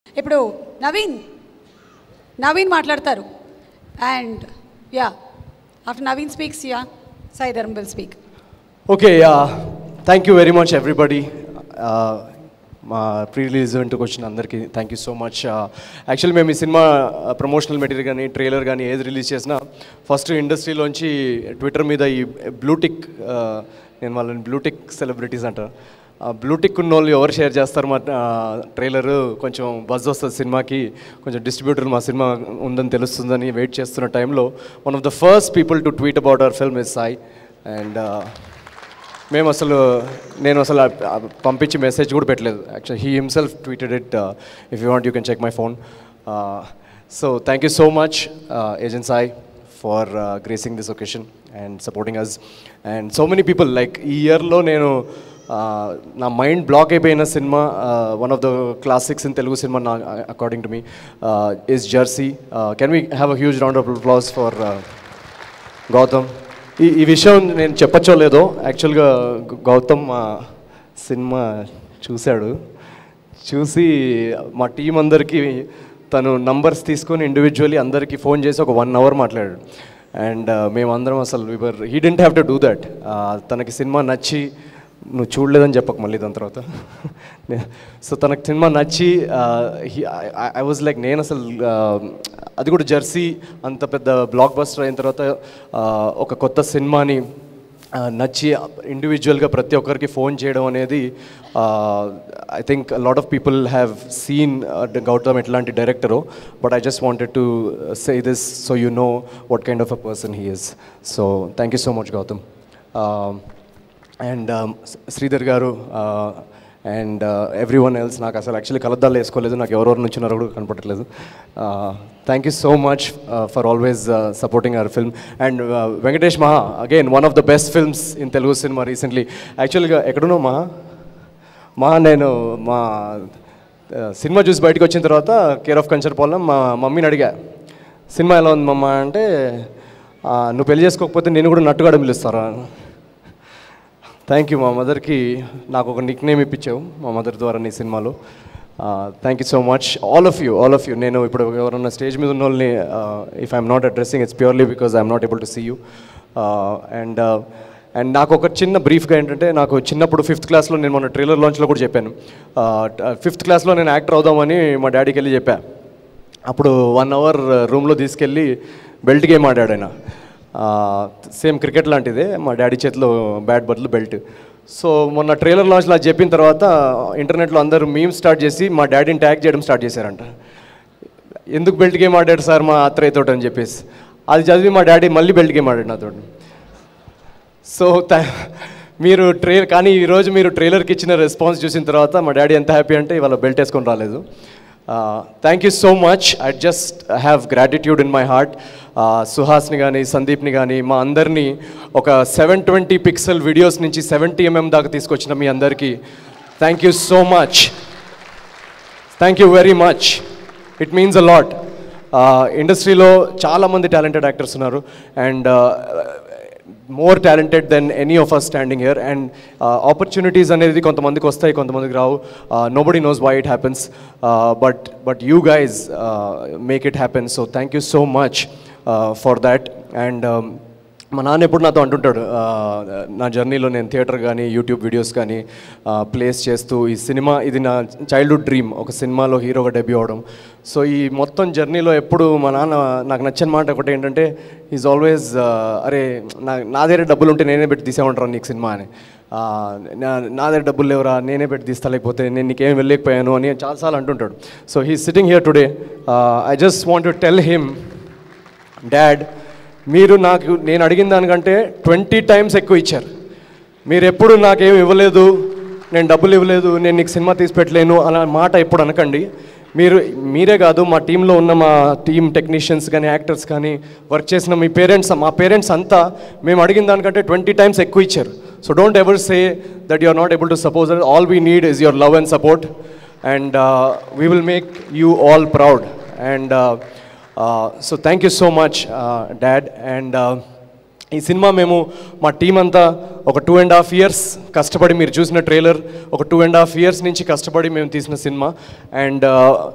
ఇప్పుడు నవీన్ నవీన్ మాట్లాడతారు and yeah after Naveen speaks yeah Sai Dharma will speak okay thank you very much everybody మా pre release ఈవెంట్కి వచ్చిన అందరికీ thank you so much actually మేము ఈ సినిమా ప్రమోషనల్ మెటీరియల్ కానీ ట్రైలర్ కానీ ఏది రిలీజ్ చేసినా ఫస్ట్ ఇండస్ట్రీలోంచి ట్విట్టర్ మీద ఈ బ్లూటిక్ నేను వాళ్ళని బ్లూటిక్ సెలబ్రిటీస్ అంటారు బ్లూటిక్ ఉన్న వాళ్ళు ఎవరు షేర్ చేస్తారు మా ట్రైలర్ కొంచెం బజ్ వస్తుంది సినిమాకి కొంచెం డిస్ట్రిబ్యూటర్ మా సినిమా ఉందని తెలుస్తుందని వెయిట్ చేస్తున్న టైంలో one of the first people to tweet about our film is Sai and మేము అసలు నేను అసలు ఆ- ఆ పంపించి మెసేజ్ కూడా పెట్టలేదు actual he himself tweeted it if you want you can check my phone so thank you so much agent Sai for gracing this occasion and supporting us and so many people like ఈ ఇయర్లో నేను uh, నా mind block అయిపోయిన cinema one of the classics in Telugu cinema నా according to me is Jersey can we have a huge round of applause for Gautam ఈ ఈ విషయం నేను చెప్పచ్చో లేదో యాక్చువల్గా గ- గౌతమ్ మా సినిమా చూశాడు చూసి మా టీం అందరికీ తను నంబర్స్ తీసుకొని ఇండివిజువల్లీ అందరికీ ఫోన్ చేసి ఒక వన్ అవర్ మాట్లాడాడు అండ్ మేమందరం అసలు వివర్ he didn't have to do that తనకి సినిమా నచ్చి నువ్వు చూడలేదని చెప్పక మళ్ళీ దాని తర్వాత సో తనకు సినిమా నచ్చి ఐ వాజ్ లైక్ నేను అసలు uh, అది కూడా జెర్సీ అంత పెద్ద బ్లాక్ బస్టర్ అయిన తర్వాత uh, ఒక కొత్త సినిమాని uh, నచ్చి ఇండివిజువల్గా ప్రతి ఒక్కరికి ఫోన్ చేయడం అనేది I think lot of people have seen Gautam ఎట్లాంటి director but I just wanted to say this so you know what kind of a person he is so thank you so much Gautam and Sridhar garu and every one else నాకు అసలు actually కలద్దాలు వేసుకోలేదు నాకు ఎవరెవరు నుంచున్నారో కూడా కనపడట్లేదు thank you so much for always supporting our film and Venkatesh Maha again one of the best films in Telugu cinema recently యాక్చువల్గా ఎక్కడున్నావు మహా మా నేను మా ఆ, సినిమా చూసి బయటకు వచ్చిన తర్వాత కేర్ ఆఫ్ కంచర్పాలెం మా మమ్మీని అడిగా సినిమా ఎలా ఉంది మమ్మ అంటే "ఆ, నువ్వు పెళ్లి చేసుకోకపోతే నేను కూడా నట్టుగాడ పిలుస్తారా థ్యాంక్ యూ మా మదర్కి నాకు ఒక నిక్ నేమ్ ఇప్పించావు మా మదర్ ద్వారా నీ సినిమాలో thank you so much all of you all of you నేను ఇప్పుడు ఎవరన్నా స్టేజ్ మీద ఉన్న వాళ్ళని if I'm not addressing it's purely because I'm not able to see you and and నాకు ఒక చిన్న బ్రీఫ్గా ఏంటంటే నాకు చిన్నప్పుడు ఫిఫ్త్ క్లాస్లో నేను మొన్న ట్రైలర్ లాంచ్లో కూడా చెప్పాను ఫిఫ్త్ క్లాస్లో నేను యాక్టర్ అవుదామని మా డాడీకి వెళ్ళి చెప్పా అప్పుడు వన్ అవర్ రూమ్లో తీసుకెళ్ళి బెల్ట్ గేమ్ ఆడాడు ఆయన సేమ్ క్రికెట్ లాంటిదే మా డాడీ చేతిలో బ్యాట్ బదులు బెల్ట్ సో మొన్న ట్రైలర్ లాంచ్లో అది చెప్పిన తర్వాత ఇంటర్నెట్లో అందరూ మీమ్ స్టార్ట్ చేసి మా డాడీని ట్యాగ్ చేయడం స్టార్ట్ చేశారంట ఎందుకు బెల్ట్ గేమ్ ఆడాడు సార్ మా అత్తయ్యతో అని చెప్పేసి అది చదివి మా డాడీ మళ్ళీ బెల్ట్ గేమ్ ఆడాడు నాతో సో థా- మీరు ట్రై కానీ ఈరోజు మీరు ట్రైలర్కి ఇచ్చిన రెస్పాన్స్ చూసిన తర్వాత మా డాడీ ఎంత హ్యాపీ అంటే ఇవాళ బెల్ట్ వేసుకొని రాలేదు thank you so much I just have gratitude in my heart సుహాస్ని కానీ సందీప్ని కానీ మా అందరినీ ఒక సెవెన్ ట్వంటీ పిక్సెల్ వీడియోస్ నుంచి సెవెంటీ ఎంఎం దాకా తీసుకొచ్చిన మీ అందరికీ thank you so much thank you very much it means a lot ఇండస్ట్రీలో చాలామంది టాలెంటెడ్ యాక్టర్స్ ఉన్నారు and more talented than any of us standing here and opportunities అనేది కొంతమందికి వస్తాయి కొంతమందికి రావు nobody knows why it happens but but you guys make it happen so thank you so much for that and మా నాన్న ఎప్పుడు నాతో అంటుంటాడు ఆ, నా జర్నీలో నేను థియేటర్ కానీ యూట్యూబ్ వీడియోస్ కానీ ప్లేస్ చేస్తూ ఈ సినిమా ఇది నా చైల్డ్హుడ్ డ్రీమ్ ఒక సినిమాలో హీరోగా డెబ్యూ అవడం సో ఈ మొత్తం జర్నీలో ఎప్పుడు మా నాన్న నాకు నచ్చిన మాట ఒకటి ఏంటంటే ఈజ్ ఆల్వేస్ అరే నా నా దగ్గర డబ్బులు ఉంటే నేనే పెట్టి తీసేమంటారు నీకు సినిమా అని ఆ, నా నా దగ్గర డబ్బులు లేవురా నేనే పెట్టి తీస్తా లేకపోతే నేను నీకేం వెళ్ళలేకపోయాను అని చాలాసార్లు అంటుంటాడు so he sitting here today I just want to tell him dad మీరు నాకు నేను అడిగిన దానికంటే ట్వంటీ టైమ్స్ ఎక్కువ ఇచ్చారు మీరు ఎప్పుడు నాకేం ఇవ్వలేదు నేను డబ్బులు ఇవ్వలేదు నేను నీకు సినిమా తీసి పెట్టలేను అలా మాట ఎప్పుడు అనకండి మీరు మీరే కాదు మా టీంలో ఉన్న మా టీమ్ టెక్నీషియన్స్ కానీ యాక్టర్స్ కానీ వర్క్ చేసిన మీ పేరెంట్స్ మా పేరెంట్స్ అంతా మేము అడిగిన దానికంటే ట్వంటీ టైమ్స్ ఎక్కువ ఇచ్చారు so don't ever say that you are not able to suppose all we need is your love and support and we will make you all proud and so thank you so much dad and ఈ cinema మేము మా team అంతా ఒక two and half years కష్టపడి మీరు చూసిన trailer ఒక two and half years నుంచి కష్టపడి మేము తీసిన cinema and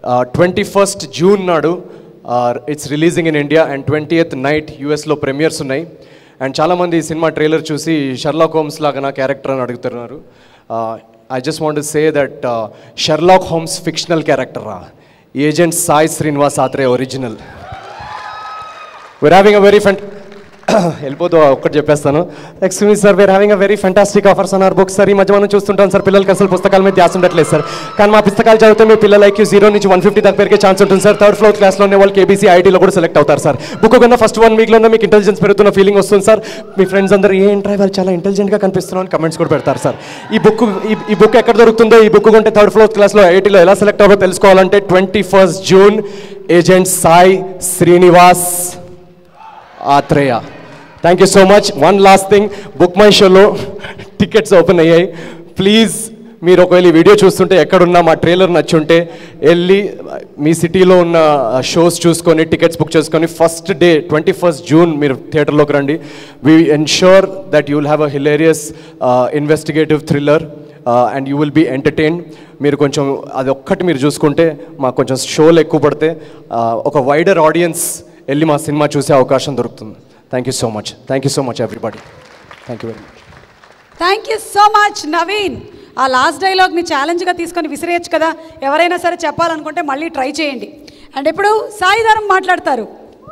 twenty first June నాడు it's releasing in India and twenty eighth night యూఎస్లో ప్రీమియర్స్ ఉన్నాయి అండ్ చాలామంది ఈ సినిమా ట్రైలర్ చూసి షర్లాక్ హోమ్స్ లాగా నా క్యారెక్టర్ అని అడుగుతున్నారు I just want say that Sherlock Holmes fictional character agent Sai Srinivas Athreya original we're having a very fant వెళ్ళిపోతూ ఒక్కటి చెప్పేస్తాను excuse me sir we're having a very fantastic offers on our books sir ఈ మధ్య మనం చూస్తుంటాం సార్ పిల్లలకి అసలు పుస్తకాల మీద ధ్యాస ఉండట్లేదు సార్ కానీ మా పుస్తకాలు చదివితే మీ పిల్లల ఐక్యూ జీరో నుంచి వన్ ఫిఫ్టీ దాకా పెరిగే ఛాన్స్ ఉంటుంది సార్ థర్డ్ ఫ్లోర్ క్లాస్లోనే వాళ్ళు కేబీసీ ఐటీలో కూడా సెలెక్ట్ అవుతారు సార్ బుక్ కన్నా ఫస్ట్ వన్ వీక్లోనే మీకు ఇంటెలిజెన్స్ పెరుగుతున్న ఫీలింగ్ వస్తుంది సార్ మీ ఫ్రెండ్స్ అందరూ ఏంట్రా వాళ్ళు చాలా ఇంటెలిజెంట్గా కనిపిస్తున్నాం అని కమెంట్స్ కూడా పెడతారు సార్ ఈ బుక్ ఈ బుక్ ఎక్కడ దొరుకుతుందో ఈ బుక్ కొంటే థర్డ్ ఫ్లోర్ క్లాస్లో ఐటీలో ఎలా సెలెక్ట్ అవ్వాలో తెలుసుకోవాలంటే twenty first June agent Sai Srinivas Athreya thank you so much one last thing book my షోలో టికెట్స్ ఓపెన్ అయ్యాయి ప్లీజ్ మీరు ఒకవేళ ఈ వీడియో చూస్తుంటే ఎక్కడున్నా మా ట్రైలర్ నచ్చుంటే వెళ్ళి మీ సిటీలో ఉన్న షోస్ చూసుకొని టికెట్స్ బుక్ చేసుకొని first day twenty first June మీరు థియేటర్లోకి రండి we ensure that you will have a hilarious investigative thriller and you will be entertain మీరు కొంచెం అది ఒక్కటి మీరు చూసుకుంటే మాకు కొంచెం షోలు ఎక్కువ పడితే uh, ఒక వైడర్ ఆడియన్స్ వెళ్ళి మా సినిమా చూసే అవకాశం దొరుకుతుంది thank you so much thank you so much everybody thank you very much thank you so much Naveen ఆ లాస్ట్ డైలాగ్ని ఛాలెంజ్గా తీసుకొని విసిరేయచ్చు కదా ఎవరైనా సరే చెప్పాలనుకుంటే మళ్ళీ ట్రై చేయండి అండ్ ఇప్పుడు సాయిధరం మాట్లాడతారు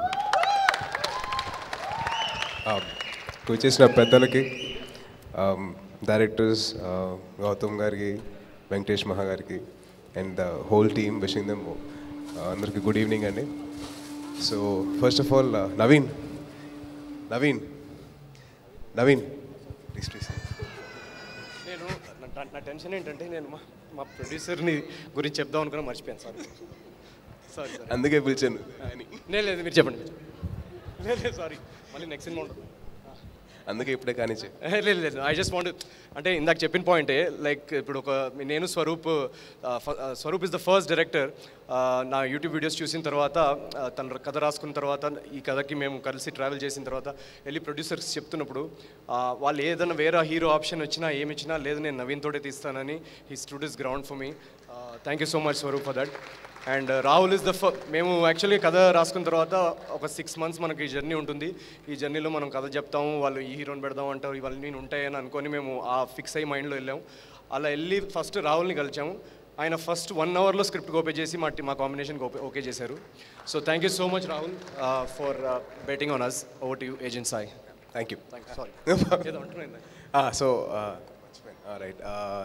వచ్చేసిన పెద్దలకి డైరెక్టర్స్ గౌతమ్ గారికి వెంకటేష్ మహా గారికి and the whole team wishing them అందరికి గుడ్ ఈవినింగ్ అండి so first of all Naveen Naveen Naveen please please నేను నా టెన్షన్ ఏంటంటే నేను మా మా ప్రొడ్యూసర్ని గురించి చెప్దాం అనుకున్నా మర్చిపోయాను సార్ సారీ సార్ అందుకే పిలిచాను అని లేదు లేదు మీరు చెప్పండి మీరు చెప్పండి. లేదు లేదు సారీ మళ్ళీ నెక్స్ట్ సినిమా ఉంటుంది అందుకే ఇప్పుడే కానిచ్చే ఏ, లేదు లేదు ఐ జస్ట్ వాంట్ అంటే ఇందాక చెప్పిన పాయింటే లైక్ ఇప్పుడు ఒక నేను స్వరూప్ ఆ, ఫ- ఆ, Swaroop is the first director నా యూట్యూబ్ వీడియోస్ చూసిన తర్వాత ఆ, తన కథ రాసుకున్న తర్వాత ఈ కథకి మేము కలిసి ట్రావెల్ చేసిన తర్వాత వెళ్ళి ప్రొడ్యూసర్స్ చెప్తున్నప్పుడు ఆ, వాళ్ళు ఏదైనా వేరే హీరో ఆప్షన్ వచ్చినా ఏమి ఇచ్చినా లేదు నేను నవీన్ తోటే తీస్తానని he students ground for me thank you so much Swaroop for that and Rahul is the ఫ మేము యాక్చువల్లీ కథ రాసుకున్న తర్వాత ఒక సిక్స్ మంత్స్ మనకి జర్నీ ఉంటుంది ఈ జర్నీలో మనం కథ చెప్తాము వాళ్ళు ఈ హీరోని పెడదాం అంటారు ఇవన్నీ ఉంటాయని అనుకొని మేము ఆ ఫిక్స్ అయ్యి మైండ్లో వెళ్ళాము అలా వెళ్ళి ఫస్ట్ రాహుల్ని కలిచాము ఆయన ఫస్ట్ వన్ అవర్లో స్క్రిప్ట్ ఓకే చేసి మా మా కాంబినేషన్కి ఓకే ఓకే చేశారు so thank you so much Rahul for betting on us over to you agent Sai thank you sorry ఏదో అంటున్నాను సో రైట్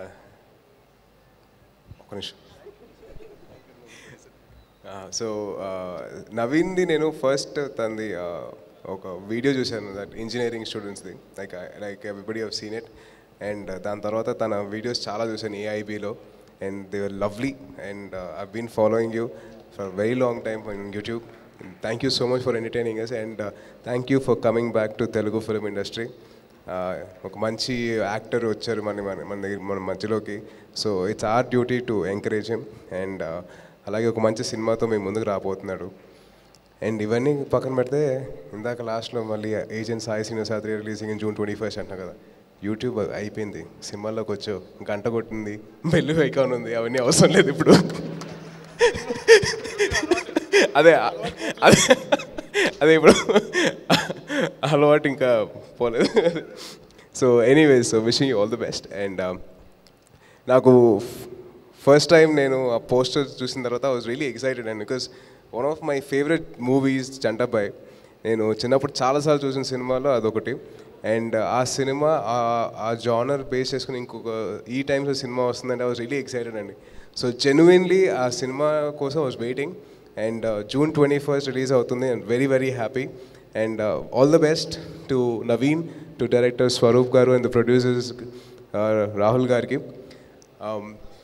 ఒక్క నిమిషం సో నవీన్ది నేను ఫస్ట్ తనది uh, ఒక వీడియో చూశాను దట్ ఇంజనీరింగ్ స్టూడెంట్స్ది like like everybody have seen it and దాని తర్వాత తన వీడియోస్ చాలా చూశాను ఏఐబిలో and they were lovely and I been following you for very long time in YouTube thank you so much for entertaining us and thank you for coming back to Telugu film industry ఒక మంచి actor వచ్చారు మన మన మన దగ్గర మన మధ్యలోకి so it's our duty to encourage him and అలాగే ఒక మంచి సినిమాతో మేము ముందుకు రాబోతున్నాడు అండ్ ఇవన్నీ పక్కన పెడితే ఇందాక లాస్ట్లో మళ్ళీ agent Sai Srinivasadri releasing in June twenty first అంటున్నా కదా యూట్యూబ్ అయిపోయింది సినిమాల్లోకి వచ్చావు గంట కొట్టింది బెల్లు ఐకాన్ ఉంది అవన్నీ అవసరం లేదు ఇప్పుడు అదే అదే అదే ఇప్పుడు అలవాటు ఇంకా పోలేదు so anyways so wishing all the best and నాకు ఫస్ట్ టైం నేను ఆ పోస్టర్ చూసిన తర్వాత I was really excited and because one of my favourite movies జంటాబాయ్ నేను చిన్నప్పుడు చాలాసార్లు చూసిన సినిమాలో అదొకటి అండ్ ఆ సినిమా ఆ- ఆ జానర్ బేస్ చేసుకుని ఇంకొక ఈ టైమ్స్లో సినిమా వస్తుందంటే ఐ వాజ్ రియలీ ఎక్సైటెడ్ అండి సో జెన్యున్లీ ఆ సినిమా కోసం was waiting and June twenty first release అవుతుంది and very very happy and all the best to Naveen to director Swaroop garu and the producers Rahul గారికి Um,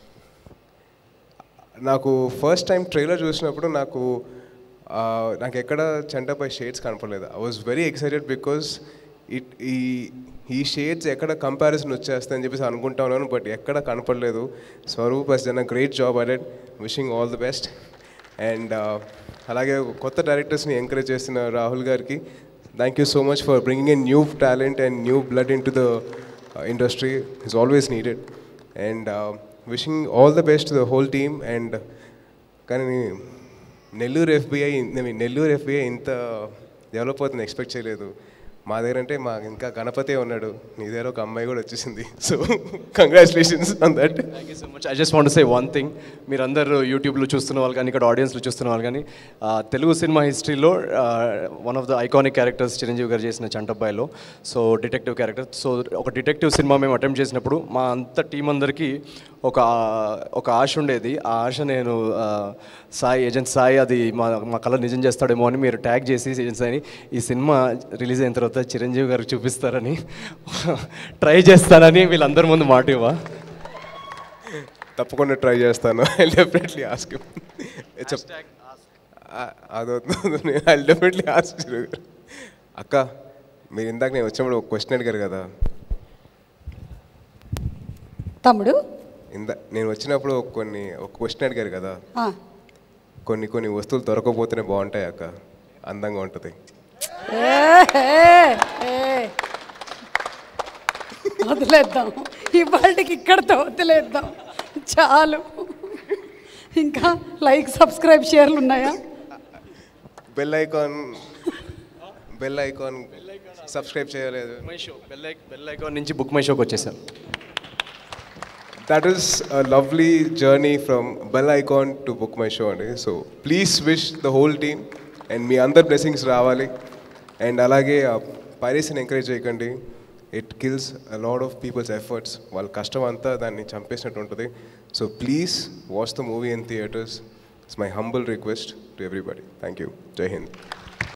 నాకు ఫస్ట్ టైం ట్రైలర్ చూసినప్పుడు నాకు ఆ, నాకు ఎక్కడ చెంటపై షేడ్స్ కనపడలేదు I was very excited because it ఈ ఈ షేడ్స్ ఎక్కడ కంపారిజన్ వచ్చేస్తాయని చెప్పేసి అనుకుంటా ఉన్నాను బట్ ఎక్కడ కనపడలేదు Swaroop has done a great job added wishing all the best and అలాగే కొత్త డైరెక్టర్స్ని ఎంకరేజ్ చేస్తున్న రాహుల్ గారికి thank you so much for bringing an new talent and new blood into the industry is always needed and wishing all the best to the whole team and కానీ Nellore FBI Nellore FBI ఇంత develop అవుతుంది expect చేయలేదు మా దగ్గర అంటే మా ఇంకా గణపతే ఉన్నాడు నీ దగ్గర ఒక అమ్మాయి కూడా వచ్చేసింది so congratulations on that thank you so much I just want say one thing మీరందరూ యూట్యూబ్లో చూస్తున్న వాళ్ళు కానీ ఇక్కడ ఆడియన్స్లో చూస్తున్న వాళ్ళు కానీ ఆ, తెలుగు సినిమా హిస్టరీలో one of the iconic characters Chiranjeevi garu చేసిన చంటబ్బాయిలో సో డిటెక్టివ్ క్యారెక్టర్ సో ఒక డిటెక్టివ్ సినిమా మేము అటెంప్ట్ చేసినప్పుడు మా అంత టీం అందరికీ ఒక ఒక ఆశ ఉండేది ఆ ఆశ నేను ఆ, సాయి ఏజెంట్ సాయి అది మా మా కళ నిజం చేస్తాడేమో అని మీరు ట్యాగ్ చేసి ఏజెంట్ సాయిని ఈ సినిమా రిలీజ్ అయిన తర్వాత చిరంజీవి గారికి చూపిస్తారని ట్రై చేస్తానని వీళ్ళందరి ముందు మాట ఇవ్వ తప్పకుండా ట్రై చేస్తాను ఐ డెఫినెట్లీ ఆస్క్ అదొద్దు ఐ డెఫినెట్లీ ఆస్క్ అక్క మీరు ఇందాక నేను వచ్చినప్పుడు ఒక క్వశ్చన్ అడిగారు కదా తమ్ముడు ఇందా నేను వచ్చినప్పుడు ఒక కొన్ని ఒక క్వశ్చన్ అడిగారు కదా ఆ, కొన్ని కొన్ని వస్తువులు దొరకకపోతేనే బాగుంటాయి అక్క అందంగా ఉంటుంది ఏ, ఏ, ఏ. వదిలేద్దాం ఇవాళకి ఇక్కడతో వదిలేద్దాం చాలు ఇంకా లైక్ సబ్స్క్రైబ్ షేర్లు ఉన్నాయా bell icon bell icon subscribe చేయలేదు my show bell bell icon నుంచి బుక్ మై షోకి వచ్చేసాం that is a lovely journey from bell icon to book my show అండి so please wish the whole team and మీ అందరి blessings రావాలి and అలాగే పైరసీని ఎంకరేజ్ చేయకండి it kills a lot of people's efforts వాళ్ళ కష్టం అంతా దాన్ని చంపేసినట్టు ఉంటుంది so please watch the movie in theatres it's my humble request to everybody thank you Jai Hind